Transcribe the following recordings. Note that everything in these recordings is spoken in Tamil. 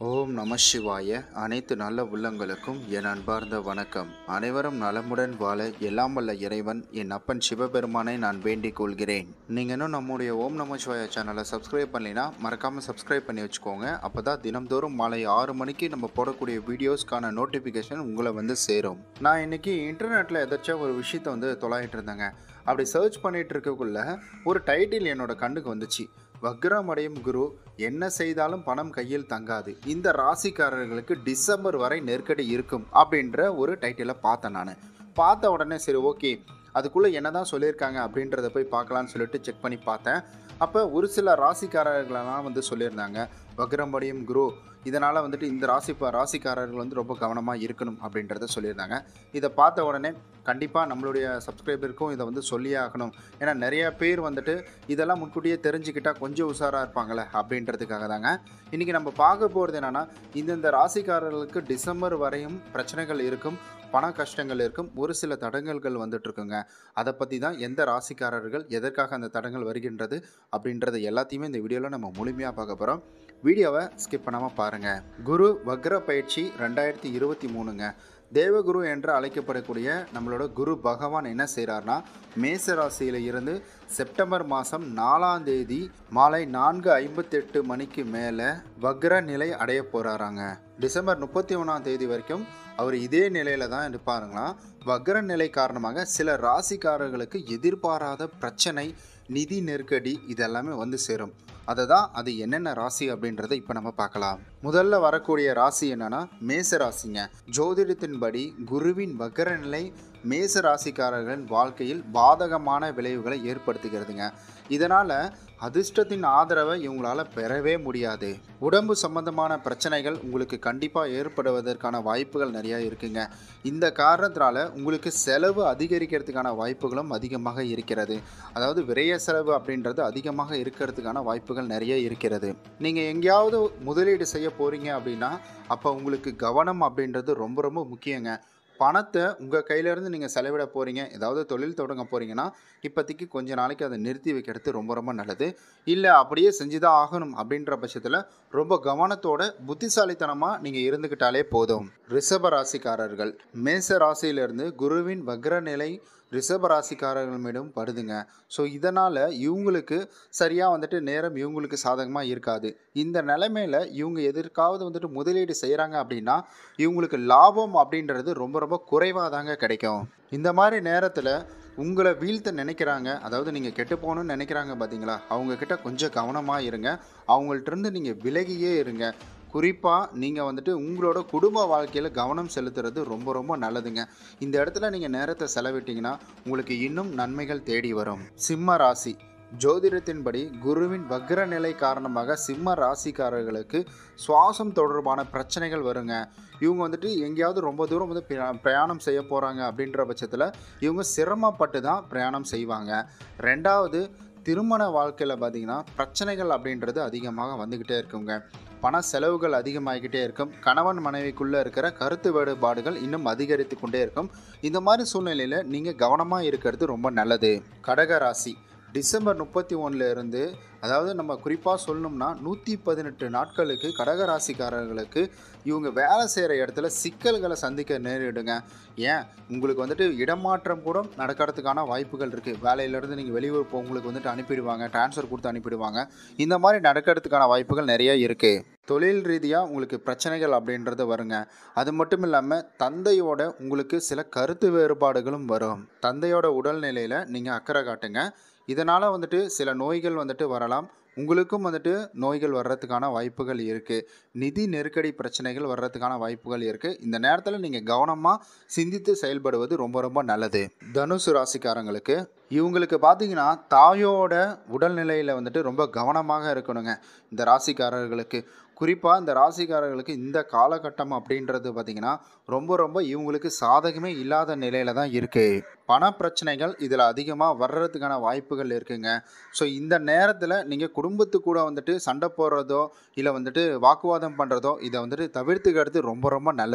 ஓம் நம சிவாய அனைத்து நல்ல உள்ளங்களுக்கும் என் அன்பார்ந்த வணக்கம் அனைவரும் நலமுடன் வாழ எல்லாம் வல்ல இறைவன் என் அப்பன் சிவபெருமானை நான் வேண்டிக் கொள்கிறேன் நீங்கள் இன்னும் நம்முடைய ஓம் நம சிவாய சேனலை சப்ஸ்கிரைப் பண்ணலைன்னா மறக்காமல் சப்ஸ்கிரைப் பண்ணி வச்சுக்கோங்க அப்போ தான் தினம்தோறும் மாலை ஆறு மணிக்கு நம்ம போடக்கூடிய வீடியோஸ்க்கான நோட்டிஃபிகேஷன் உங்களை வந்து சேரும் நான் இன்னைக்கு இன்டர்நெட்டில் எதாச்சும் ஒரு விஷயத்தை வந்து தொலாயிட்டு இருந்தேங்க அப்படி சர்ச் பண்ணிட்டு இருக்கக்குள்ள ஒரு டைட்டில் என்னோட கண்ணுக்கு வந்துச்சு வக்ரமடையும் குரு என்ன செய்தாலும் பணம் கையில் தங்காது இந்த ராசிக்காரர்களுக்கு டிசம்பர் வரை நெருக்கடி இருக்கும் அப்படின்ற ஒரு டைட்டிலை பார்த்தேன் நான் பார்த்த உடனே சரி ஓகே அதுக்குள்ளே என்னதான் சொல்லியிருக்காங்க அப்படின்றத போய் பார்க்கலான்னு சொல்லிட்டு செக் பண்ணி பார்த்தேன் அப்போ ஒரு சில ராசிக்காரர்களெல்லாம் வந்து சொல்லியிருந்தாங்க வக்ரமடையும் குரு இதனால் வந்துட்டு இந்த ராசி ராசிக்காரர்கள் வந்து ரொம்ப கவனமாக இருக்கணும் அப்படின்றத சொல்லியிருந்தாங்க இதை பார்த்த உடனே கண்டிப்பாக நம்மளுடைய சப்ஸ்கிரைபருக்கும் இதை வந்து சொல்லியே ஆகணும் ஏன்னா நிறைய பேர் வந்துட்டு இதெல்லாம் முன்கூட்டியே தெரிஞ்சுக்கிட்டால் கொஞ்சம் உஷாராக இருப்பாங்களே அப்படின்றதுக்காக தாங்க இன்றைக்கி நம்ம பார்க்க போகிறது என்னென்னா இந்தந்த ராசிக்காரர்களுக்கு டிசம்பர் வரையும் பிரச்சனைகள் இருக்கும் பண கஷ்டங்கள் இருக்கும் ஒரு சில தடங்கல்கள் வந்துட்டு இருக்குங்க அதை பற்றி தான் எந்த ராசிக்காரர்கள் எதற்காக அந்த தடங்கள் வருகின்றது அப்படின்றத எல்லாத்தையுமே இந்த வீடியோவில் நம்ம முழுமையாக பார்க்க போகிறோம் வீடியோவை ஸ்கிப் பண்ணாமல் பாருங்கள் குரு வக்ர பயிற்சி ரெண்டாயிரத்தி இருபத்தி மூணுங்க தேவகுரு என்று அழைக்கப்படக்கூடிய நம்மளோட குரு பகவான் என்ன செய்கிறார்னா மேச ராசியில் இருந்து செப்டம்பர் மாதம் நாலாம் தேதி மாலை நான்கு ஐம்பத்தெட்டு மணிக்கு மேலே வக்ர நிலை அடைய போகிறாராங்க டிசம்பர் முப்பத்தி ஒன்றாம் தேதி வரைக்கும் அவர் இதே நிலையில தான் இருப்பாருங்களாம் வக்ர நிலை காரணமாக சில ராசிக்காரர்களுக்கு எதிர்பாராத பிரச்சனை நிதி நெருக்கடி இதெல்லாமே வந்து சேரும் அதை தான் அது என்னென்ன ராசி அப்படின்றத இப்போ நம்ம பார்க்கலாம் முதல்ல வரக்கூடிய ராசி என்னன்னா மேச ராசிங்க ஜோதிடத்தின்படி குருவின் வக்கர நிலை மேச ராசிக்காரர்களின் வாழ்க்கையில் பாதகமான விளைவுகளை ஏற்படுத்துகிறதுங்க இதனால் அதிர்ஷ்டத்தின் ஆதரவை இவங்களால பெறவே முடியாது உடம்பு சம்பந்தமான பிரச்சனைகள் உங்களுக்கு கண்டிப்பாக ஏற்படுவதற்கான வாய்ப்புகள் நிறையா இருக்குங்க இந்த காரணத்தினால உங்களுக்கு செலவு அதிகரிக்கிறதுக்கான வாய்ப்புகளும் அதிகமாக இருக்கிறது அதாவது விரைய செலவு அப்படின்றது அதிகமாக இருக்கிறதுக்கான வாய்ப்புகள் நிறைய இருக்கிறது நீங்கள் எங்கேயாவது முதலீடு செய்ய போகிறீங்க அப்படின்னா அப்போ உங்களுக்கு கவனம் அப்படின்றது ரொம்ப ரொம்ப முக்கியங்க பணத்தை உங்கள் கையிலேருந்து நீங்கள் செலவிட போகிறீங்க ஏதாவது தொழில் தொடங்க போகிறீங்கன்னா இப்போதைக்கு கொஞ்ச நாளைக்கு அதை நிறுத்தி வைக்கிறது ரொம்ப ரொம்ப நல்லது இல்லை அப்படியே செஞ்சு தான் ஆகணும் அப்படின்ற பட்சத்தில் ரொம்ப கவனத்தோட புத்திசாலித்தனமாக நீங்கள் இருந்துக்கிட்டாலே போதும் ரிஷப ராசிக்காரர்கள் மேச ராசியிலிருந்து குருவின் வக்ர நிலை ரிஷப ராசிக்காரர்கள் மீதும் படுதுங்க ஸோ இதனால் இவங்களுக்கு சரியாக வந்துட்டு நேரம் இவங்களுக்கு சாதகமாக இருக்காது இந்த நிலைமையில் இவங்க எதற்காவது வந்துட்டு முதலீடு செய்கிறாங்க அப்படின்னா இவங்களுக்கு லாபம் அப்படின்றது ரொம்ப ரொம்ப குறைவாக தாங்க கிடைக்கும் இந்த மாதிரி நேரத்தில் உங்களை வீழ்த்த நினைக்கிறாங்க அதாவது நீங்கள் கெட்டு போகணும்னு நினைக்கிறாங்க பார்த்தீங்களா அவங்கக்கிட்ட கொஞ்சம் கவனமாக இருங்க அவங்கள்ட்ட நீங்கள் விலகியே இருங்க குறிப்பாக நீங்கள் வந்துட்டு உங்களோட குடும்ப வாழ்க்கையில் கவனம் செலுத்துறது ரொம்ப ரொம்ப நல்லதுங்க இந்த இடத்துல நீங்கள் நேரத்தை செலவிட்டீங்கன்னா உங்களுக்கு இன்னும் நன்மைகள் தேடி வரும் சிம்ம ராசி ஜோதிடத்தின்படி குருவின் வக்ர நிலை காரணமாக சிம்ம ராசிக்காரர்களுக்கு சுவாசம் தொடர்பான பிரச்சனைகள் வருங்க இவங்க வந்துட்டு எங்கேயாவது ரொம்ப தூரம் வந்து பிரயா- பிரயாணம் செய்ய போகிறாங்க அப்படின்ற பட்சத்தில் இவங்க சிரமப்பட்டு தான் பிரயாணம் செய்வாங்க ரெண்டாவது திருமண வாழ்க்கையில் பார்த்தீங்கன்னா பிரச்சனைகள் அப்படின்றது அதிகமாக வந்துக்கிட்டே இருக்குங்க பண செலவுகள் அதிகமாகிக்கிட்டே இருக்கும் கணவன் மனைவிக்குள்ளே இருக்கிற கருத்து வேறுபாடுகள் இன்னும் அதிகரித்து கொண்டே இருக்கும் இந்த மாதிரி சூழ்நிலையில் நீங்கள் கவனமாக இருக்கிறது ரொம்ப நல்லது கடக ராசி டிசம்பர் முப்பத்தி ஒன்றில் இருந்து அதாவது நம்ம குறிப்பாக சொல்லணும்னா நூற்றி பதினெட்டு நாட்களுக்கு கடக ராசிக்காரர்களுக்கு இவங்க வேலை செய்கிற இடத்துல சிக்கல்களை சந்திக்க நேரிடுங்க ஏன் உங்களுக்கு வந்துட்டு இடமாற்றம் கூட நடக்கிறதுக்கான வாய்ப்புகள் இருக்குது வேலையிலேருந்து நீங்கள் வெளியூர் போ உங்களுக்கு வந்துட்டு அனுப்பிடுவாங்க ட்ரான்ஸ்ஃபர் கொடுத்து அனுப்பிடுவாங்க இந்த மாதிரி நடக்கிறதுக்கான வாய்ப்புகள் நிறைய இருக்குது தொழில் ரீதியாக உங்களுக்கு பிரச்சனைகள் அப்படின்றது வருங்க அது மட்டும் இல்லாமல் தந்தையோட உங்களுக்கு சில கருத்து வேறுபாடுகளும் வரும் தந்தையோட உடல்நிலையில் நீங்கள் அக்கறை காட்டுங்க இதனால் வந்துட்டு சில நோய்கள் வந்துட்டு வரலாம் உங்களுக்கும் வந்துட்டு நோய்கள் வர்றதுக்கான வாய்ப்புகள் இருக்குது நிதி நெருக்கடி பிரச்சனைகள் வர்றதுக்கான வாய்ப்புகள் இருக்குது இந்த நேரத்தில் நீங்கள் கவனமாக சிந்தித்து செயல்படுவது ரொம்ப ரொம்ப நல்லது தனுசு ராசிக்காரங்களுக்கு இவங்களுக்கு பார்த்தீங்கன்னா தாயோட உடல்நிலையில் வந்துட்டு ரொம்ப கவனமாக இருக்கணுங்க இந்த ராசிக்காரர்களுக்கு குறிப்பாக இந்த ராசிக்காரர்களுக்கு இந்த காலகட்டம் அப்படின்றது பார்த்திங்கன்னா ரொம்ப ரொம்ப இவங்களுக்கு சாதகமே இல்லாத நிலையில தான் இருக்குது பண பிரச்சனைகள் இதில் அதிகமாக வர்றதுக்கான வாய்ப்புகள் இருக்குங்க ஸோ இந்த நேரத்தில் நீங்கள் குடும்பத்து கூட வந்துட்டு சண்டை போடுறதோ இல்லை வந்துட்டு வாக்குவாதம் பண்ணுறதோ இதை வந்துட்டு தவிர்த்துக்கிறது ரொம்ப ரொம்ப நல்லது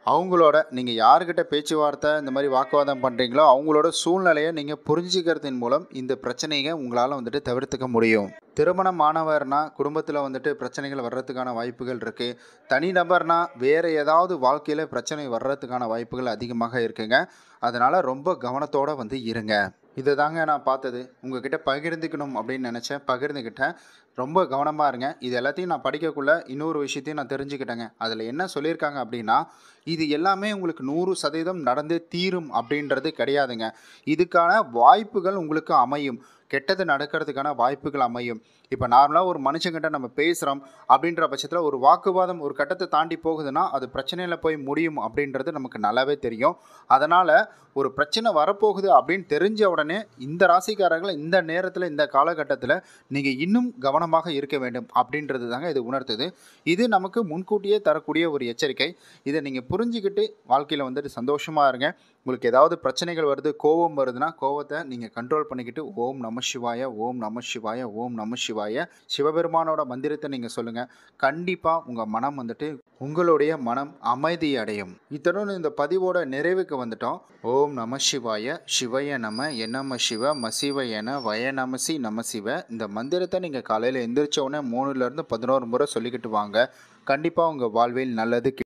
அவங்களோட நீங்கள் யாருக்கிட்ட பேச்சுவார்த்தை இந்த மாதிரி வாக்குவாதம் பண்ணுறீங்களோ அவங்களோட சூழ்நிலையை நீங்கள் புரிஞ்சுக்கிறதின் மூலம் இந்த பிரச்சனையை உங்களால் வந்துட்டு தவிர்த்துக்க முடியும் திருமணம் ஆனவர்னா குடும்பத்தில் வந்துட்டு பிரச்சனைகள் வர்றதுக்கான வாய்ப்புகள் இருக்குது தனிநபர்னா வேறு ஏதாவது வாழ்க்கையில் பிரச்சனை வர்றதுக்கான வாய்ப்புகள் அதிகமாக இருக்குங்க அதனால் ரொம்ப கவனத்தோடு வந்து இருங்க இதை தாங்க நான் பார்த்தது உங்ககிட்ட பகிர்ந்துக்கணும் அப்படின்னு நினச்சேன் பகிர்ந்துக்கிட்டேன் ரொம்ப கவனமாக இருங்க இது எல்லாத்தையும் நான் படிக்கக்குள்ள இன்னொரு விஷயத்தையும் நான் தெரிஞ்சுக்கிட்டேங்க அதில் என்ன சொல்லியிருக்காங்க அப்படின்னா இது எல்லாமே உங்களுக்கு நூறு சதவீதம் நடந்தே தீரும் அப்படின்றது கிடையாதுங்க இதுக்கான வாய்ப்புகள் உங்களுக்கு அமையும் கெட்டது நடக்கிறதுக்கான வாய்ப்புகள் அமையும் இப்போ நார்மலாக ஒரு மனுஷங்கிட்ட நம்ம பேசுகிறோம் அப்படின்ற பட்சத்தில் ஒரு வாக்குவாதம் ஒரு கட்டத்தை தாண்டி போகுதுன்னா அது பிரச்சனையில் போய் முடியும் அப்படின்றது நமக்கு நல்லாவே தெரியும் அதனால் ஒரு பிரச்சனை வரப்போகுது அப்படின்னு தெரிஞ்ச உடனே இந்த ராசிக்காரர்கள் இந்த நேரத்தில் இந்த காலகட்டத்தில் நீங்கள் இன்னும் கவனமாக இருக்க வேண்டும் அப்படின்றது தாங்க இது உணர்த்துது இது நமக்கு முன்கூட்டியே தரக்கூடிய ஒரு எச்சரிக்கை இதை நீங்கள் புரிஞ்சுக்கிட்டு வாழ்க்கையில் வந்துட்டு சந்தோஷமாக இருங்க உங்களுக்கு ஏதாவது பிரச்சனைகள் வருது கோபம் வருதுன்னா கோவத்தை நீங்கள் கண்ட்ரோல் பண்ணிக்கிட்டு ஓம் நம சிவாய ஓம் நம சிவாய ஓம் நம சிவாய சிவபெருமானோட மந்திரத்தை நீங்கள் சொல்லுங்கள் கண்டிப்பாக உங்கள் மனம் வந்துட்டு உங்களுடைய மனம் அமைதி அடையும் இத்துடன் இந்த பதிவோட நிறைவுக்கு வந்துட்டோம் ஓம் நம சிவாய சிவய நம என்னம சிவ மசிவ என வய நமசி நம சிவ இந்த மந்திரத்தை நீங்கள் காலையில் எந்திரிச்ச உடனே மூணுலேருந்து பதினோரு முறை சொல்லிக்கிட்டு வாங்க கண்டிப்பாக உங்கள் வாழ்வில் நல்லது